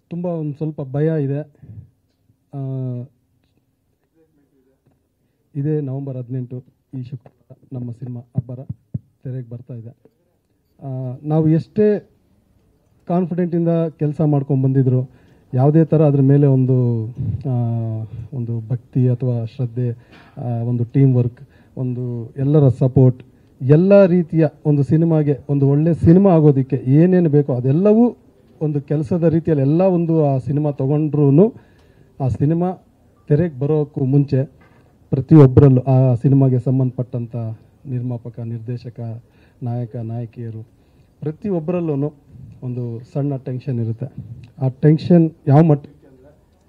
ತುಂಬ ಒಂದು ಸ್ವಲ್ಪ ಭಯ ಇದೆ ಆ, ಇದೇ ನವೆಂಬರ್ ಹದಿನೆಂಟು ಈ ಶುಕ್ರವಾರ ನಮ್ಮ ಸಿನಿಮಾ ಅಬ್ಬರ ತೆರೆಗೆ ಬರ್ತಾ ಇದೆ ಆ, ನಾವು ಎಷ್ಟೇ ಕಾನ್ಫಿಡೆಂಟಿಂದ ಕೆಲಸ ಮಾಡ್ಕೊಂಡು ಬಂದಿದ್ರು ಯಾವುದೇ ಥರ ಅದ್ರ ಮೇಲೆ ಒಂದು ಆ, ಒಂದು ಭಕ್ತಿ ಅಥವಾ ಶ್ರದ್ಧೆ ಆ, ಒಂದು ಟೀಮ್ ವರ್ಕ್ ಒಂದು ಎಲ್ಲರ ಸಪೋರ್ಟ್ ಎಲ್ಲ ರೀತಿಯ ಒಂದು ಸಿನಿಮಾಗೆ ಒಂದು ಒಳ್ಳೆ ಸಿನಿಮಾ ಆಗೋದಕ್ಕೆ ಏನೇನು ಬೇಕೋ ಅದೆಲ್ಲವೂ ಒಂದು ಕೆಲಸದ ರೀತಿಯಲ್ಲಿ ಎಲ್ಲ ಒಂದು ಆ ಸಿನಿಮಾ ತೊಗೊಂಡ್ರೂ ಆ ಸಿನಿಮಾ ತೆರೆಗೆ ಬರೋಕ್ಕೂ ಮುಂಚೆ ಪ್ರತಿಯೊಬ್ಬರಲ್ಲೂ ಆ ಸಿನಿಮಾಗೆ ಸಂಬಂಧಪಟ್ಟಂಥ ನಿರ್ಮಾಪಕ ನಿರ್ದೇಶಕ ನಾಯಕ ನಾಯಕಿಯರು ಪ್ರತಿಯೊಬ್ಬರಲ್ಲೂ ಒಂದು ಸಣ್ಣ ಟೆನ್ಷನ್ ಇರುತ್ತೆ ಆ ಟೆನ್ಷನ್ ಯಾವ ಮಟ್ಟಕ್ಕೆ ಅಂದರೆ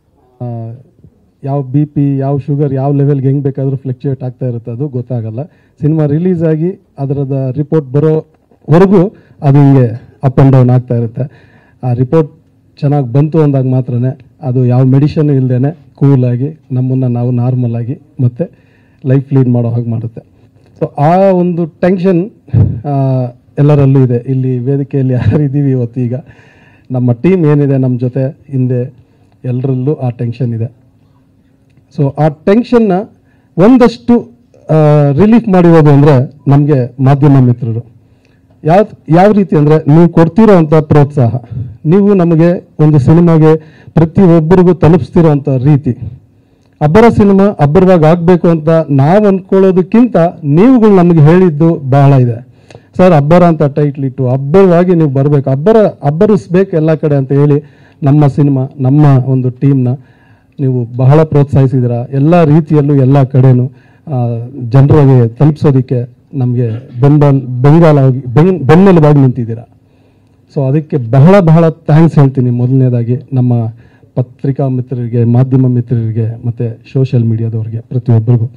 ಯಾವ ಬಿ ಪಿ ಯಾವ ಶುಗರ್ ಯಾವ ಲೆವೆಲ್ಗೆ ಹೆಂಗೆ ಬೇಕಾದರೂ ಫ್ಲಕ್ಚುಯೇಟ್ ಆಗ್ತಾ ಇರುತ್ತೆ ಅದು ಗೊತ್ತಾಗಲ್ಲ ಸಿನಿಮಾ ರಿಲೀಸ್ ಆಗಿ ಅದರದ ರಿಪೋರ್ಟ್ ಬರೋವರೆಗೂ ಅದು ಹಿಂಗೆ ಅಪ್ ಆ್ಯಂಡ್ ಡೌನ್ ಆಗ್ತಾ ಇರುತ್ತೆ ಆ ರಿಪೋರ್ಟ್ ಚೆನ್ನಾಗಿ ಬಂತು ಅಂದಾಗ ಮಾತ್ರನೇ ಅದು ಯಾವ ಮೆಡಿಷನ್ ಇಲ್ಲದೇ ಕೂಲಾಗಿ ನಮ್ಮನ್ನು ನಾವು ನಾರ್ಮಲ್ ಆಗಿ ಮತ್ತು ಲೈಫ್ ಲೀಡ್ ಮಾಡೋ ಹಾಗೆ ಮಾಡುತ್ತೆ ಸೊ ಆ ಒಂದು ಟೆನ್ಷನ್ ಎಲ್ಲರಲ್ಲೂ ಇದೆ ಇಲ್ಲಿ ವೇದಿಕೆಯಲ್ಲಿ ಯಾರಿದ್ದೀವಿ ಇವತ್ತು ಈಗ ನಮ್ಮ ಟೀಮ್ ಏನಿದೆ ನಮ್ಮ ಜೊತೆ ಹಿಂದೆ ಎಲ್ಲರಲ್ಲೂ ಆ ಟೆನ್ಷನ್ ಇದೆ ಸೊ ಆ ಟೆನ್ಷನ್ನ ಒಂದಷ್ಟು ರಿಲೀಫ್ ಮಾಡಿರೋದು ಅಂದರೆ ನಮಗೆ ಮಾಧ್ಯಮ ಮಿತ್ರರು ಯಾವ ಯಾವ ರೀತಿ ಅಂದರೆ ನೀವು ಕೊಡ್ತಿರೋಂಥ ಪ್ರೋತ್ಸಾಹ ನೀವು ನಮಗೆ ಒಂದು ಸಿನಿಮಾಗೆ ಪ್ರತಿಯೊಬ್ಬರಿಗೂ ತಲುಪಿಸ್ತಿರೋಂಥ ರೀತಿ ಅಬ್ಬರ ಸಿನಿಮಾ ಅಬ್ಬರವಾಗಿ ಆಗಬೇಕು ಅಂತ ನಾವು ಅಂದ್ಕೊಳ್ಳೋದಕ್ಕಿಂತ ನೀವುಗಳು ನಮಗೆ ಹೇಳಿದ್ದು ಬಹಳ ಇದೆ ಸರ್ ಅಬ್ಬರ ಅಂತ ಟೈಟ್ಲ್ ಇಟ್ಟು ಅಬ್ಬರವಾಗಿ ನೀವು ಬರಬೇಕು ಅಬ್ಬರ ಅಬ್ಬರಿಸ್ಬೇಕು ಎಲ್ಲ ಕಡೆ ಅಂತ ಹೇಳಿ ನಮ್ಮ ಸಿನಿಮಾ ನಮ್ಮ ಒಂದು ಟೀಮ್ನ ನೀವು ಬಹಳ ಪ್ರೋತ್ಸಾಹಿಸಿದ್ದೀರಾ ಎಲ್ಲ ರೀತಿಯಲ್ಲೂ ಎಲ್ಲ ಕಡೆನೂ ಜನರಿಗೆ ತಲುಪಿಸೋದಕ್ಕೆ ನಮಗೆ ಬೆಂಬಲ್ ಬೆಂಗಾಲಾಗಿ ಬೆನ್ ಬೆನ್ನೆಲುಬಾಗಿ ನಿಂತಿದ್ದೀರಾ ಸೊ ಅದಕ್ಕೆ ಬಹಳ ಬಹಳ ಥ್ಯಾಂಕ್ಸ್ ಹೇಳ್ತೀನಿ ಮೊದಲನೇದಾಗಿ ನಮ್ಮ ಪತ್ರಿಕಾ ಮಿತ್ರರಿಗೆ ಮಾಧ್ಯಮ ಮಿತ್ರರಿಗೆ ಮತ್ತು ಸೋಷಿಯಲ್ ಮೀಡಿಯಾದವ್ರಿಗೆ ಪ್ರತಿಯೊಬ್ಬರಿಗೂ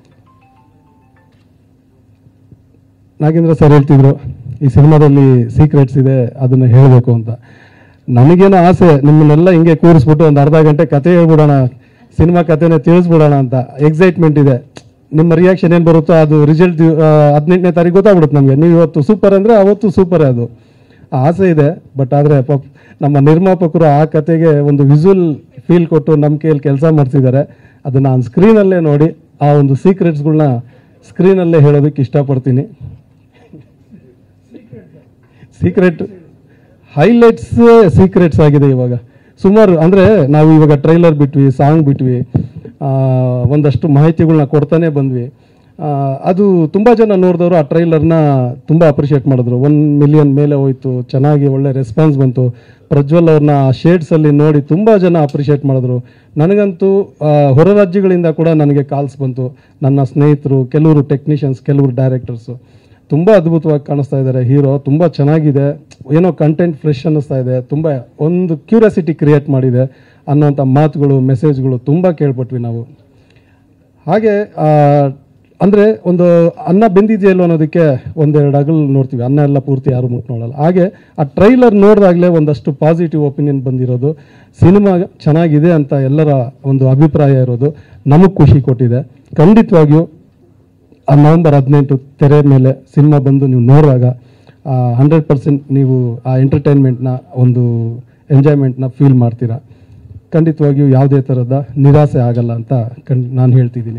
ನಾಗೇಂದ್ರ ಸರ್ ಹೇಳ್ತಿದ್ರು ಈ ಸಿನಿಮಾದಲ್ಲಿ ಸೀಕ್ರೆಟ್ಸ್ ಇದೆ ಅದನ್ನು ಹೇಳಬೇಕು ಅಂತ ನನಗೇನೋ ಆಸೆ ನಿಮ್ಮನ್ನೆಲ್ಲ ಹಿಂಗೆ ಕೂರಿಸ್ಬಿಟ್ಟು ಒಂದು ಅರ್ಧ ಗಂಟೆ ಕತೆ ಹೇಳ್ಬಿಡೋಣ ಸಿನಿಮಾ ಕತೆನೇ ತಿಳಿಸ್ಬಿಡೋಣ ಅಂತ ಎಕ್ಸೈಟ್ಮೆಂಟ್ ಇದೆ ನಿಮ್ಮ ರಿಯಾಕ್ಷನ್ ಏನು ಬರುತ್ತೋ ಅದು ರಿಸಲ್ಟ್ ಹದಿನೆಂಟನೇ ತಾರೀಕು ಗೊತ್ತಾಗ್ಬಿಡುತ್ತೆ ನಮಗೆ ನೀವು ಇವತ್ತು ಸೂಪರ್ ಅಂದರೆ ಅವತ್ತು ಸೂಪರೇ ಅದು ಆ ಆಸೆ ಇದೆ ಬಟ್ ಆದರೆ ನಮ್ಮ ನಿರ್ಮಾಪಕರು ಆ ಕತೆಗೆ ಒಂದು ವಿಸುವಲ್ ಫೀಲ್ ಕೊಟ್ಟು ನಮ್ಮ ಕೈಯಲ್ಲಿ ಕೆಲಸ ಮಾಡಿಸಿದ್ದಾರೆ ಅದನ್ನು ನಾನು ಸ್ಕ್ರೀನಲ್ಲೇ ನೋಡಿ ಆ ಒಂದು ಸೀಕ್ರೆಟ್ಸ್ಗಳನ್ನ ಸ್ಕ್ರೀನಲ್ಲೇ ಹೇಳೋದಕ್ಕೆ ಇಷ್ಟಪಡ್ತೀನಿ ಸೀಕ್ರೆಟ್ ಹೈಲೈಟ್ಸ್ ಸೀಕ್ರೆಟ್ಸ್ ಆಗಿದೆ ಇವಾಗ ಸುಮಾರು ಅಂದರೆ ನಾವು ಇವಾಗ ಟ್ರೈಲರ್ ಬಿಟ್ವಿ ಸಾಂಗ್ ಬಿಟ್ವಿ ಆ, ಒಂದಷ್ಟು ಮಾಹಿತಿಗಳನ್ನ ಕೊಡ್ತಾನೆ ಬಂದ್ವಿ ಆ, ಅದು ತುಂಬ ಜನ ನೋಡಿದವರು ಆ ಟ್ರೈಲರ್ನ ತುಂಬ ಅಪ್ರಿಷಿಯೇಟ್ ಮಾಡಿದ್ರು ಒನ್ ಮಿಲಿಯನ್ ಮೇಲೆ ಹೋಯ್ತು ಚೆನ್ನಾಗಿ ಒಳ್ಳೆ ರೆಸ್ಪಾನ್ಸ್ ಬಂತು ಪ್ರಜ್ವಲ್ ಅವ್ರನ್ನ ಆ ಶೇಡ್ಸಲ್ಲಿ ನೋಡಿ ತುಂಬ ಜನ ಅಪ್ರಿಷಿಯೇಟ್ ಮಾಡಿದ್ರು ನನಗಂತೂ ಆ, ಹೊರ ರಾಜ್ಯಗಳಿಂದ ಕೂಡ ನನಗೆ ಕಾಲ್ಸ್ ಬಂತು ನನ್ನ ಸ್ನೇಹಿತರು ಕೆಲವರು ಟೆಕ್ನಿಷಿಯನ್ಸ್ ಕೆಲವರು ಡೈರೆಕ್ಟರ್ಸು ತುಂಬ ಅದ್ಭುತವಾಗಿ ಕಾಣಿಸ್ತಾ ಇದ್ದಾರೆ ಹೀರೋ ತುಂಬ ಚೆನ್ನಾಗಿದೆ ಏನೋ ಕಂಟೆಂಟ್ ಫ್ರೆಶ್ ಅನ್ನಿಸ್ತಾ ಇದೆ ತುಂಬ ಒಂದು ಕ್ಯೂರಿಯಾಸಿಟಿ ಕ್ರಿಯೇಟ್ ಮಾಡಿದೆ ಅನ್ನೋಂಥ ಮಾತುಗಳು ಮೆಸೇಜ್ಗಳು ತುಂಬ ಕೇಳ್ಪಟ್ವಿ ನಾವು ಹಾಗೆ ಆ, ಅಂದ್ರೆ ಒಂದು ಅನ್ನ ಬೆಂದಿದೆಯಲ್ಲೋ ಅನ್ನೋದಕ್ಕೆ ಒಂದೆರಡು ಅಗಲ್ ನೋಡ್ತೀವಿ ಅನ್ನ ಎಲ್ಲ ಪೂರ್ತಿ ಯಾರು ಮುಟ್ ನೋಡಲ್ಲ ಹಾಗೆ ಆ ಟ್ರೈಲರ್ ನೋಡಿದಾಗಲೇ ಒಂದಷ್ಟು ಪಾಸಿಟಿವ್ ಒಪಿನಿಯನ್ ಬಂದಿರೋದು ಸಿನಿಮಾ ಚೆನ್ನಾಗಿದೆ ಅಂತ ಎಲ್ಲರ ಒಂದು ಅಭಿಪ್ರಾಯ ಇರೋದು ನಮಗೆ ಖುಷಿ ಕೊಟ್ಟಿದೆ ಖಂಡಿತವಾಗಿಯೂ ಆ ನವೆಂಬರ್ ಹದಿನೆಂಟು ತೆರೆ ಮೇಲೆ ಸಿನಿಮಾ ಬಂದು ನೀವು ನೋಡುವಾಗ ಹಂಡ್ರೆಡ್ ಪರ್ಸೆಂಟ್ ನೀವು ಆ ಎಂಟರ್ಟೈನ್ಮೆಂಟ್ನ ಒಂದು ಎಂಜಾಯ್ಮೆಂಟ್ನ ಫೀಲ್ ಮಾಡ್ತೀರಾ ಖಂಡಿತವಾಗಿಯೂ ಯಾವುದೇ ಥರದ ನಿರಾಸೆ ಆಗಲ್ಲ ಅಂತ ಕಣ್ ನಾನು ಹೇಳ್ತಿದ್ದೀನಿ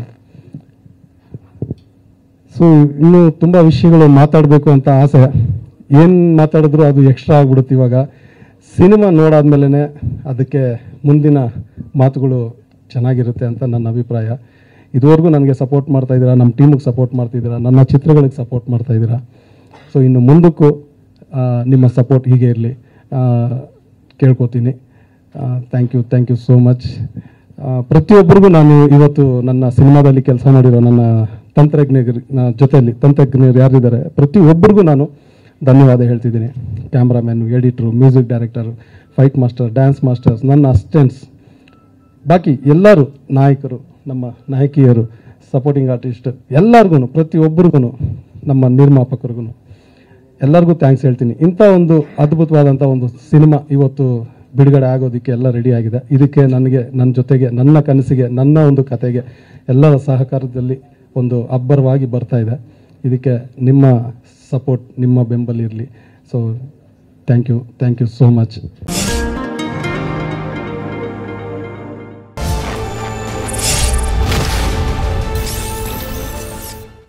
ಸೊ ಇನ್ನು ತುಂಬ ವಿಷಯಗಳು ಮಾತಾಡಬೇಕು ಅಂತ ಆಸೆ ಏನು ಮಾತಾಡಿದ್ರು ಅದು ಎಕ್ಸ್ಟ್ರಾ ಆಗ್ಬಿಡುತ್ತೆ ಇವಾಗ ಸಿನಿಮಾ ನೋಡಾದ್ಮೇಲೆ ಅದಕ್ಕೆ ಮುಂದಿನ ಮಾತುಗಳು ಚೆನ್ನಾಗಿರುತ್ತೆ ಅಂತ ನನ್ನ ಅಭಿಪ್ರಾಯ ಇದುವರೆಗೂ ನನಗೆ ಸಪೋರ್ಟ್ ಮಾಡ್ತಾ ಇದ್ದೀರಾ ನಮ್ಮ ಟೀಮಿಗೆ ಸಪೋರ್ಟ್ ಮಾಡ್ತಿದ್ದೀರಾ ನನ್ನ ಚಿತ್ರಗಳಿಗೆ ಸಪೋರ್ಟ್ ಮಾಡ್ತಾ ಇದ್ದೀರಾ ಸೊ ಇನ್ನು ಮುಂದಕ್ಕೂ ಆ, ನಿಮ್ಮ ಸಪೋರ್ಟ್ ಹೀಗೆ ಇರಲಿ ಕೇಳ್ಕೊತೀನಿ thank you thank you so much ಪ್ರತಿಯೊಬ್ಬರಿಗೂ ನಾನು ಇವತ್ತು ನನ್ನ ಸಿನಿಮಾದಲ್ಲಿ ಕೆಲಸ ಮಾಡಿರೋ ನನ್ನ ತಂತ್ರಜ್ಞರ ಜೊತೆಯಲ್ಲಿ ತಂತ್ರಜ್ಞರು ಯಾರಿದ್ದಾರೆ ಪ್ರತಿಯೊಬ್ಬರಿಗೂ ನಾನು ಧನ್ಯವಾದ ಹೇಳ್ತಿದ್ದೀನಿ cameraman editor music director fight master dance masters ನನ್ನ ಅಸಿಸ್ಟೆಂಟ್ಸ್ ಬಾಕಿ ಎಲ್ಲರೂ ನಾಯಕರು ನಮ್ಮ ನಾಯಕಿಯರು ಸಪೋರ್ಟಿಂಗ್ ಆರ್ಟಿಸ್ಟ್ ಎಲ್ಲರಿಗೂ ಪ್ರತಿಯೊಬ್ಬರಿಗೂ ನಮ್ಮ ನಿರ್ಮಾಪಕರಿಗೂ ಎಲ್ಲರಿಗೂ ಥ್ಯಾಂಕ್ಸ್ ಹೇಳ್ತೀನಿ ಇಂಥ ಒಂದು ಅದ್ಭುತವಾದಂಥ ಒಂದು ಸಿನಿಮಾ ಇವತ್ತು ಬಿಡುಗಡೆ ಆಗೋದಕ್ಕೆ ಎಲ್ಲ ರೆಡಿ ಆಗಿದೆ ಇದಕ್ಕೆ ನನಗೆ ನನ್ನ ಜೊತೆಗೆ ನನ್ನ ಕನಸಿಗೆ ನನ್ನ ಒಂದು ಕತೆಗೆ ಎಲ್ಲರ ಸಹಕಾರದಲ್ಲಿ ಒಂದು ಅಬ್ಬರವಾಗಿ ಬರ್ತಾ ಇದೆ ಇದಕ್ಕೆ ನಿಮ್ಮ ಸಪೋರ್ಟ್ ನಿಮ್ಮ ಬೆಂಬಲ ಇರಲಿ so thank you thank you so much